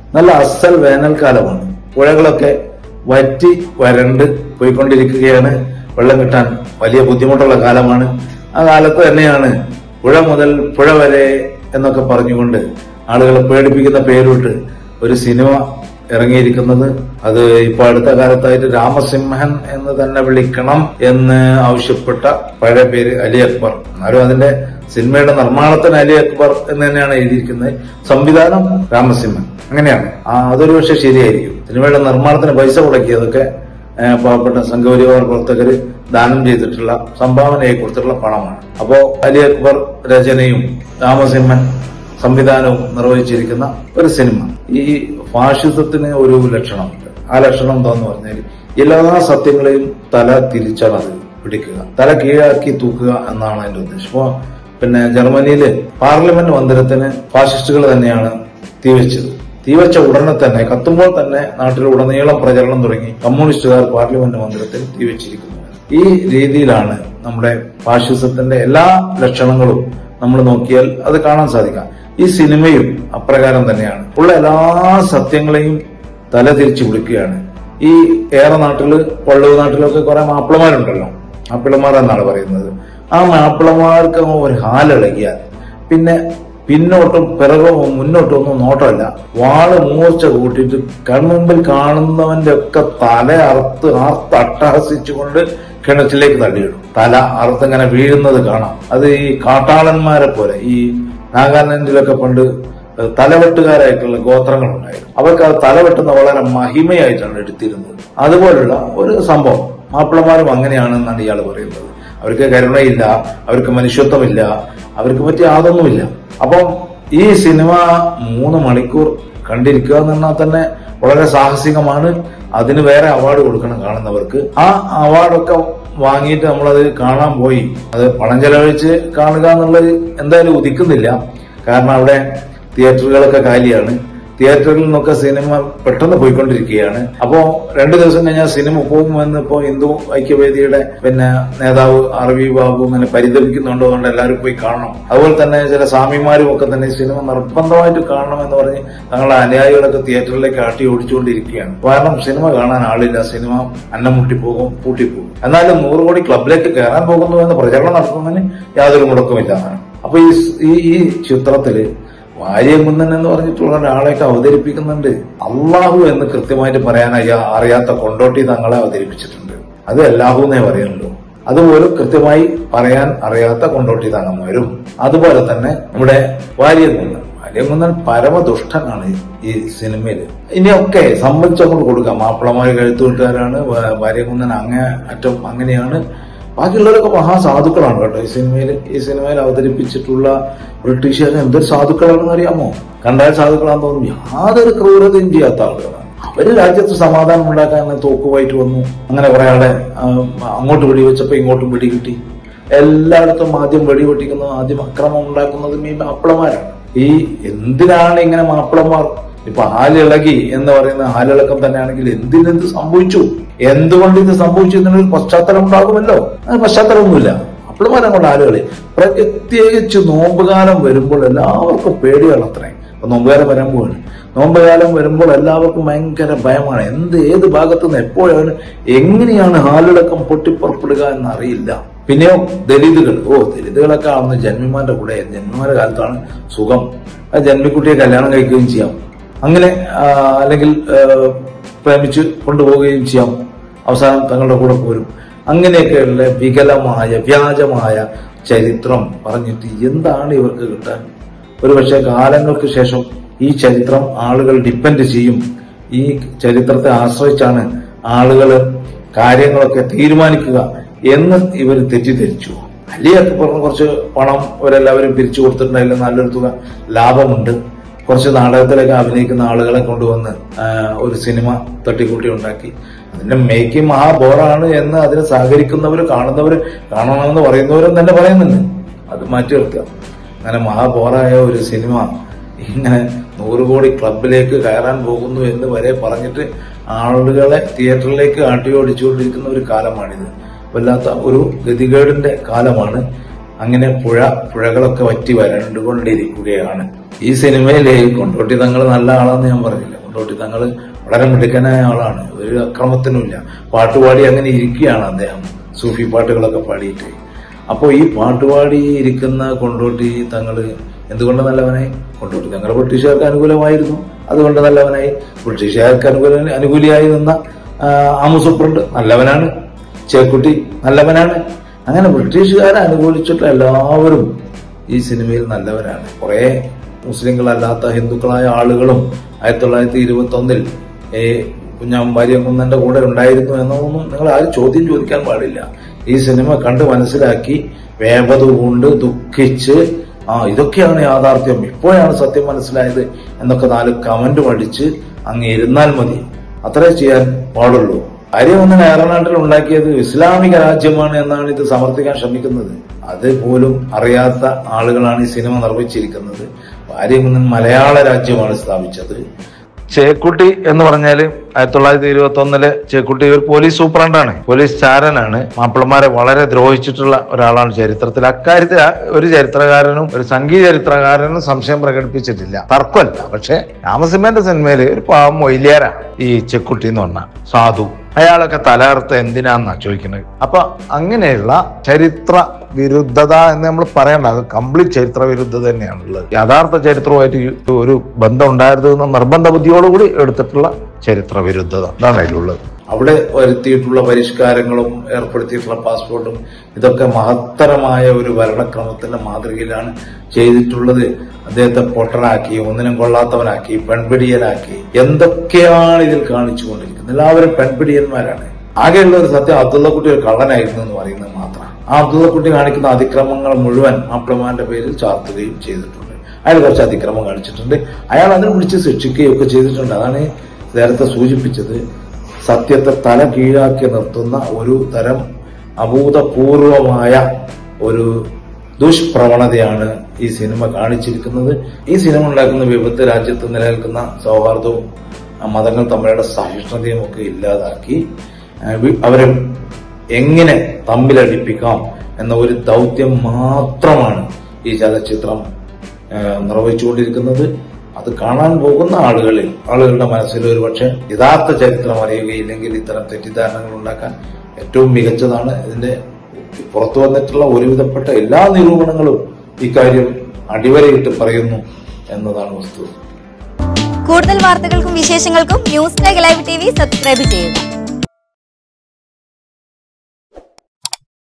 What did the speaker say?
നല്ല അസൽ വേനൽക്കാലമാണ് പുഴകളൊക്കെ വറ്റി വരണ്ട് പോയിക്കൊണ്ടിരിക്കുകയാണ് വെള്ളം കിട്ടാൻ വലിയ ബുദ്ധിമുട്ടുള്ള കാലമാണ് ആ കാലത്ത് തന്നെയാണ് പുഴ മുതൽ പുഴ വരെ എന്നൊക്കെ പറഞ്ഞുകൊണ്ട് ആളുകളെ പേടിപ്പിക്കുന്ന പേരിട്ട് ഒരു സിനിമ ഇറങ്ങിയിരിക്കുന്നത് അത് ഇപ്പൊ അടുത്ത കാലത്തായിട്ട് രാമസിംഹൻ എന്ന് തന്നെ വിളിക്കണം എന്ന് ആവശ്യപ്പെട്ട പഴയ പേര് അലി അക്ബർ എന്നാലും അതിന്റെ സിനിമയുടെ നിർമ്മാണത്തിന് അലി അക്ബർ എന്ന് തന്നെയാണ് എഴുതിയിരിക്കുന്നത് സംവിധാനം രാമസിംഹൻ അങ്ങനെയാണ് ആ അതൊരു പക്ഷെ ശരിയായിരിക്കും സിനിമയുടെ നിർമ്മാണത്തിന് പൈസ മുടക്കിയതൊക്കെ ഏഹ്, പാവപ്പെട്ട സംഘപരിവാർ പ്രവർത്തകര് ദാനം ചെയ്തിട്ടുള്ള സംഭാവനയെ കൊടുത്തിട്ടുള്ള പണമാണ് അപ്പോ അലി അക്ബർ രചനയും രാമസിംഹൻ സംവിധാനവും നിർവഹിച്ചിരിക്കുന്ന ഒരു സിനിമ ഈ ഫാഷിസത്തിന് ഒരു ലക്ഷണമുണ്ട് ആ ലക്ഷണം എന്താന്ന് പറഞ്ഞാൽ എല്ലാ സത്യങ്ങളെയും തല തിരിച്ചാണ് അത് പിടിക്കുക തല കീഴാക്കി തൂക്കുക എന്നാണ് അതിന്റെ ഉദ്ദേശം അപ്പോ പിന്നെ ജർമ്മനിയില് പാർലമെന്റ് മന്ദിരത്തിന് ഫാഷിസ്റ്റുകൾ തന്നെയാണ് തീവച്ചത് തീവച്ച ഉടനെ തന്നെ കത്തുമ്പോൾ തന്നെ നാട്ടിലുടനീളം പ്രചരണം തുടങ്ങി കമ്മ്യൂണിസ്റ്റുകാർ പാർലമെന്റ് മന്ദിരത്തിൽ തീവച്ചിരിക്കുന്നു ഈ രീതിയിലാണ് നമ്മുടെ ഫാഷിസത്തിന്റെ എല്ലാ ലക്ഷണങ്ങളും നമ്മൾ നോക്കിയാൽ അത് കാണാൻ സാധിക്കാം ഈ സിനിമയും അപ്രകാരം തന്നെയാണ് ഉള്ള എല്ലാ സത്യങ്ങളെയും തല തിരിച്ചു പിടിക്കുകയാണ് ഈ ഏറെ നാട്ടില് വള്ളൂർ നാട്ടിലൊക്കെ കുറെ മാപ്പിളമാരുണ്ടല്ലോ മാപ്പിളമാർ എന്നാണ് പറയുന്നത് ആ മാപ്പിളമാർക്ക് ഒരു ഹാലിളകിയാൽ പിന്നെ പിന്നോട്ടും പിറകോ മുന്നോട്ടും ഒന്നും നോട്ടമല്ല വാള് മൂർച്ച കൂട്ടിയിട്ട് കൺമുമ്പിൽ കാണുന്നവന്റെ ഒക്കെ തല അറുത്ത് ആർത്ത് അട്ടഹസിച്ചുകൊണ്ട് കിണറ്റിലേക്ക് തള്ളിയിടും തല അറുത്തിങ്ങനെ വീഴുന്നത് കാണാം അത് ഈ കാട്ടാളന്മാരെ പോലെ ഈ നാഗാലാൻഡിലൊക്കെ പണ്ട് തലവെട്ടുകാരായിട്ടുള്ള ഗോത്രങ്ങൾ ഉണ്ടായിരുന്നു അവർക്ക് അത് തലവെട്ടുന്ന വളരെ മഹിമയായിട്ടാണ് എടുത്തിരുന്നത് അതുപോലുള്ള ഒരു സംഭവം മാപ്പിളമാരും അങ്ങനെയാണെന്നാണ് ഇയാൾ പറയുന്നത് അവർക്ക് കരുണയില്ല അവർക്ക് മനുഷ്യത്വമില്ല അവർക്ക് പറ്റിയ യാതൊന്നുമില്ല അപ്പം ഈ സിനിമ മൂന്ന് മണിക്കൂർ കണ്ടിരിക്കുക എന്ന് പറഞ്ഞാൽ തന്നെ വളരെ സാഹസികമാണ് അതിന് വേറെ അവാർഡ് കൊടുക്കണം കാണുന്നവർക്ക് ആ അവാർഡൊക്കെ വാങ്ങിയിട്ട് നമ്മളത് കാണാൻ പോയി അത് പണം ചെലവഴിച്ച് കാണുക എന്നുള്ളത് എന്തായാലും ഉദിക്കുന്നില്ല കാരണം അവിടെ തിയേറ്ററുകളൊക്കെ കാലിയാണ് തിയേറ്ററിൽ നിന്നൊക്കെ സിനിമ പെട്ടെന്ന് പോയിക്കൊണ്ടിരിക്കുകയാണ് അപ്പോ രണ്ടു ദിവസം കഴിഞ്ഞാൽ സിനിമ പോകുമെന്ന് ഇപ്പോ ഹിന്ദു ഐക്യവേദിയുടെ പിന്നെ നേതാവ് ആർ വി ബാബു ഇങ്ങനെ പരിതപിക്കുന്നുണ്ട് അതുകൊണ്ട് എല്ലാവരും പോയി കാണണം അതുപോലെ തന്നെ ചില സ്വാമിമാരും ഒക്കെ തന്നെ ഈ സിനിമ നിർബന്ധമായിട്ട് കാണണം എന്ന് പറഞ്ഞ് തങ്ങളുടെ അനുയായികളൊക്കെ തിയേറ്ററിലേക്ക് ആട്ടി ഓടിച്ചുകൊണ്ടിരിക്കുകയാണ് കാരണം സിനിമ കാണാൻ ആളില്ല സിനിമ അന്നം മുട്ടിപ്പോകും പൂട്ടിപ്പോകും എന്നാലും നൂറ് കോടി ക്ലബിലേക്ക് കയറാൻ പോകുന്നു എന്ന് പ്രചരണം നടത്തുന്നതിന് യാതൊരു മുടക്കമില്ല എന്നാണ് അപ്പൊ ഈ ഈ- ഈ ചിത്രത്തില് വാര്യകുന്നൻ എന്ന് പറഞ്ഞിട്ടുള്ള ഒരാളെയൊക്കെ അവതരിപ്പിക്കുന്നുണ്ട് അള്ളാഹു എന്ന് കൃത്യമായിട്ട് പറയാൻ അയ്യ- അറിയാത്ത കൊണ്ടോട്ടി തങ്ങളെ അവതരിപ്പിച്ചിട്ടുണ്ട് അത് അല്ലാഹു എന്നേ പറയുള്ളൂ അതുപോലും കൃത്യമായി പറയാൻ അറിയാത്ത കൊണ്ടോട്ടി തങ്ങന്മാരും അതുപോലെ തന്നെ നമ്മുടെ വാര്യകുന്നൻ വാര്യകുന്നൻ പരമദുഷ്ടനാണ് ഈ സിനിമയിൽ ഇനിയൊക്കെ സംബന്ധിച്ച് നമുക്ക് കൊടുക്കാം മാപ്പിളമാര് കഴുത്തുകൂട്ടുകാരാണ് വാര്യകുന്നൻ അങ്ങേ അറ്റം അങ്ങനെയാണ് ബാക്കിയുള്ളവരൊക്കെ മഹാസാധുക്കളാണ് കേട്ടോ ഈ സിനിമയിൽ ഈ സിനിമയിൽ അവതരിപ്പിച്ചിട്ടുള്ള ബ്രിട്ടീഷുകാർ എന്തൊരു സാധുക്കളാണെന്ന് അറിയാമോ കണ്ടാൽ സാധുക്കളാന്ന് തോന്നും യാതൊരു ക്രൂരതയും ചെയ്യാത്ത ആളുകളാണ് അവര് രാജ്യത്ത് സമാധാനം ഉണ്ടാക്കാൻ തോക്കുമായിട്ട് വന്നു അങ്ങനെ കുറെ ആളെ ആ, അങ്ങോട്ട് വെടിവെച്ചപ്പോ ഇങ്ങോട്ടും വെടി കിട്ടി എല്ലായിടത്തും ആദ്യം വെടിവെട്ടിക്കുന്നതും ആദ്യം അക്രമം ഉണ്ടാക്കുന്നതും ഈ മാപ്പിളമാരാണ് ഈ എന്തിനാണ് ഇങ്ങനെ മാപ്പിളമാർ ഇപ്പൊ ഹാലിളകി എന്ന് പറയുന്ന ഹാലിളക്കം തന്നെയാണെങ്കിൽ എന്തിനെന്ത് സംഭവിച്ചു എന്തുകൊണ്ട് ഇത് സംഭവിച്ചു എന്നൊരു പശ്ചാത്തലം ഉണ്ടാകുമല്ലോ അത് പശ്ചാത്തലമൊന്നുമില്ല അപ്പോഴും കൊണ്ട് ആളുകളെ പ്രത്യേകിച്ച് നോമ്പുകാലം വരുമ്പോൾ എല്ലാവർക്കും പേടിയാണ് അത്രയും അപ്പൊ നോമ്പുകാലം വരാൻ പോവാണ് നോമ്പുകാലം വരുമ്പോൾ എല്ലാവർക്കും ഭയങ്കര ഭയമാണ് എന്ത് ഏത് ഭാഗത്തു നിന്ന് എപ്പോഴാണ് എങ്ങനെയാണ് ഹാലിളക്കം പൊട്ടിപ്പുറപ്പെടുക എന്നറിയില്ല പിന്നെയോ ദലിതുകൾ ഓ ദലിതുകളൊക്കെ അന്ന് ജന്മിമാരുടെ കൂടെ ജന്മിമാരുടെ കാലത്താണ് സുഖം ആ ജന്മിക്കുട്ടിയെ കല്യാണം കഴിക്കുകയും ചെയ്യാം അങ്ങനെ ആ, അല്ലെങ്കിൽ ആ, പ്രേമിച്ച് കൊണ്ടുപോവുകയും ചെയ്യാം അവസാനം തങ്ങളുടെ കൂടെ പോരും അങ്ങനെയൊക്കെയുള്ള വികലമായ വ്യാജമായ ചരിത്രം പറഞ്ഞിട്ട് എന്താണ് ഇവർക്ക് കിട്ടാൻ ഒരുപക്ഷെ കാലങ്ങൾക്ക് ശേഷം ഈ ചരിത്രം ആളുകൾ ഡിപ്പെൻഡ് ചെയ്യും ഈ ചരിത്രത്തെ ആശ്രയിച്ചാണ് ആളുകൾ കാര്യങ്ങളൊക്കെ തീരുമാനിക്കുക എന്ന് ഇവർ തെറ്റിദ്ധരിച്ചു അലി അക്ബറിന് കുറച്ച് പണം ഇവരെല്ലാവരും പിരിച്ചു കൊടുത്തിട്ടുണ്ടായില്ല നല്ലൊരു തുക ലാഭമുണ്ട് കുറച്ച് നാടകത്തിലൊക്കെ അഭിനയിക്കുന്ന ആളുകളെ കൊണ്ടുവന്ന് ആ, ഒരു സിനിമ തട്ടിക്കൂട്ടി ഉണ്ടാക്കി അതിന്റെ മേക്കിംഗ് മഹാബോറാണ് എന്ന് അതിനെ സഹകരിക്കുന്നവർ കാണുന്നവർ കാണണമെന്ന് പറയുന്നവരും തന്നെ പറയുന്നുണ്ട് അത് മാറ്റി നിർത്തുക അങ്ങനെ മഹാബോറായ ഒരു സിനിമ ഇങ്ങനെ നൂറ് കോടി ക്ലബിലേക്ക് കയറാൻ പോകുന്നു എന്ന് വരെ പറഞ്ഞിട്ട് ആളുകളെ തിയേറ്ററിലേക്ക് ആട്ടി ഓടിച്ചുകൊണ്ടിരിക്കുന്ന ഒരു കാലമാണിത് വല്ലാത്ത ഒരു ഗതികേടിന്റെ കാലമാണ് അങ്ങനെ പുഴ പുഴകളൊക്കെ വറ്റി വരണ്ടുകൊണ്ടിരിക്കുകയാണ് ഈ സിനിമയില് കൊണ്ടോട്ടി തങ്ങൾ നല്ല ആളാന്ന് ഞാൻ പറഞ്ഞില്ല കൊണ്ടോട്ടി തങ്ങൾ വളരെ മിടുക്കനായ ആളാണ് ഒരു അക്രമത്തിനുമില്ല പാട്ടുപാടി അങ്ങനെ ഇരിക്കുകയാണ് അദ്ദേഹം സൂഫി പാട്ടുകളൊക്കെ പാടിയിട്ട് അപ്പോൾ ഈ പാട്ടുപാടി ഇരിക്കുന്ന കൊണ്ടോട്ടി തങ്ങള് എന്തുകൊണ്ട് നല്ലവനായി കൊണ്ടോട്ടി തങ്ങൾ ബ്രിട്ടീഷുകാർക്ക് അനുകൂലമായിരുന്നു അതുകൊണ്ട് നല്ലവനായി ബ്രിട്ടീഷുകാർക്ക് അനുകൂല അനുകൂലിയായി നിന്ന ആ, ആമുസുപ്രണ്ട് നല്ലവനാണ് ചേക്കുട്ടി നല്ലവനാണ് അങ്ങനെ ബ്രിട്ടീഷുകാരെ അനുകൂലിച്ചിട്ട് എല്ലാവരും ഈ സിനിമയിൽ നല്ലവരാണ് കുറെ മുസ്ലിങ്ങളല്ലാത്ത ഹിന്ദുക്കളായ ആളുകളും ആയിരത്തി തൊള്ളായിരത്തി ഇരുപത്തി ഒന്നിൽ ഈ കുഞ്ഞാമ്പാരി കുന്നന്റെ കൂടെ ഉണ്ടായിരുന്നു എന്നൊന്നും നിങ്ങൾ ആരും ചോദ്യം ചോദിക്കാൻ പാടില്ല ഈ സിനിമ കണ്ട് മനസ്സിലാക്കി വേപത് കൊണ്ട് ദുഃഖിച്ച് ആ ഇതൊക്കെയാണ് യാഥാർത്ഥ്യം ഇപ്പോഴാണ് സത്യം മനസ്സിലായത് എന്നൊക്കെ നാല് കമന്റ് പഠിച്ച് അങ്ങ് ഇരുന്നാൽ മതി അത്രേ ചെയ്യാൻ പാടുള്ളൂ ആര്യമന്നൻ ഏറനാട്ടിൽ ഉണ്ടാക്കിയത് ഇസ്ലാമിക രാജ്യമാണ് എന്നാണ് ഇത് സമർത്ഥിക്കാൻ ശ്രമിക്കുന്നത് അത് പോലും അറിയാത്ത ആളുകളാണ് ഈ സിനിമ നിർമ്മിച്ചിരിക്കുന്നത് ആര്യമന്നൻ മലയാള രാജ്യമാണ് സ്ഥാപിച്ചത് ചേക്കുട്ടി എന്ന് പറഞ്ഞാല് ആയിരത്തി തൊള്ളായിരത്തി ഇരുപത്തി ഒന്നില് ചേക്കുട്ടി ഒരു പോലീസ് സൂപ്രണ്ടാണ് പോലീസ് ചാരനാണ് മാപ്പിളമാരെ വളരെ ദ്രോഹിച്ചിട്ടുള്ള ഒരാളാണ് ചരിത്രത്തിൽ അക്കാര്യത്തിൽ ആ ഒരു ചരിത്രകാരനും ഒരു സംഗീത ചരിത്രകാരനും സംശയം പ്രകടിപ്പിച്ചിട്ടില്ല തർക്കമല്ല പക്ഷെ രാമസിംഹന്റെ സിനിമയില് ഒരു പാവം മൊയ്ലിയാരാ ഈ ചെക്കുട്ടി എന്ന് പറഞ്ഞ സാധു അയാളൊക്കെ തലർത്ത് എന്തിനാന്നാ ചോദിക്കുന്നത് അപ്പൊ അങ്ങനെയുള്ള ചരിത്ര വിരുദ്ധത എന്ന് നമ്മൾ പറയണ്ട അത് കംപ്ലീറ്റ് ചരിത്ര വിരുദ്ധത തന്നെയാണുള്ളത് യഥാർത്ഥ ചരിത്രവുമായിട്ട് ഈ ഒരു ബന്ധം ഉണ്ടായിരുന്നു എന്ന നിർബന്ധ ബുദ്ധിയോടുകൂടി എടുത്തിട്ടുള്ള ചരിത്ര വിരുദ്ധത അതാണ് അതിലുള്ളത് അവിടെ വരുത്തിയിട്ടുള്ള പരിഷ്കാരങ്ങളും ഏർപ്പെടുത്തിയിട്ടുള്ള പാസ്പോർട്ടും ഇതൊക്കെ മഹത്തരമായ ഒരു ഭരണക്രമത്തിന്റെ മാതൃകയിലാണ് ചെയ്തിട്ടുള്ളത് അദ്ദേഹത്തെ പൊട്ടനാക്കി ഒന്നിനും കൊള്ളാത്തവനാക്കി പെൺപിടിയനാക്കി എന്തൊക്കെയാണ് ഇതിൽ കാണിച്ചുകൊണ്ടിരിക്കുന്നത് എല്ലാവരും പെൺപിടിയന്മാരാണ് ആകെയുള്ള ഒരു സത്യം അബ്ദുള്ളക്കുട്ടി ഒരു കള്ളനായിരുന്നു എന്ന് പറയുന്നത് മാത്രം ആ അബ്ദുള്ളക്കുട്ടി കാണിക്കുന്ന അതിക്രമങ്ങൾ മുഴുവൻ മാപ്പിളമാന്റെ പേരിൽ ചാർത്തുകയും ചെയ്തിട്ടുണ്ട് അയാൾ കുറച്ച് അതിക്രമം കാണിച്ചിട്ടുണ്ട് അയാൾ അതിനെ പിടിച്ച് ശിക്ഷിക്കുകയും ഒക്കെ ചെയ്തിട്ടുണ്ട് അതാണ് നേരത്തെ സൂചിപ്പിച്ചത് സത്യത്തെ തല കീഴാക്കി നിർത്തുന്ന ഒരു തരം അഭൂതപൂർവമായ ഒരു ദുഷ്പ്രവണതയാണ് ഈ സിനിമ കാണിച്ചിരിക്കുന്നത് ഈ സിനിമ ഉണ്ടാക്കുന്ന വിപത്ത് രാജ്യത്ത് നിലനിൽക്കുന്ന സൗഹാർദ്ദവും ആ, മതങ്ങൾ തമ്മിലുള്ള സഹിഷ്ണുതയും ഒക്കെ ഇല്ലാതാക്കി ആ, വി- അവരെ എങ്ങനെ തമ്മിലടിപ്പിക്കാം എന്ന ഒരു ദൗത്യം മാത്രമാണ് ഈ ചലച്ചിത്രം ആ, നിർവഹിച്ചുകൊണ്ടിരിക്കുന്നത് അത് കാണാൻ പോകുന്ന ആളുകളിൽ ആളുകളുടെ മനസ്സിൽ ഒരു പക്ഷേ യഥാർത്ഥ ചരിത്രം അറിയുകയില്ലെങ്കിൽ ഇത്തരം തെറ്റിദ്ധാരണകൾ ഉണ്ടാക്കാൻ ഏറ്റവും മികച്ചതാണ് ഇതിന്റെ പുറത്തു വന്നിട്ടുള്ള ഒരുവിധപ്പെട്ട എല്ലാ നിരൂപണങ്ങളും ഇക്കാര്യം അടിവരയിട്ട് പറയുന്നു എന്നതാണ് വസ്തുത കൂടുതൽ വാർത്തകൾക്കും വിശേഷങ്ങൾക്കും news live T V subscribe ചെയ്യുക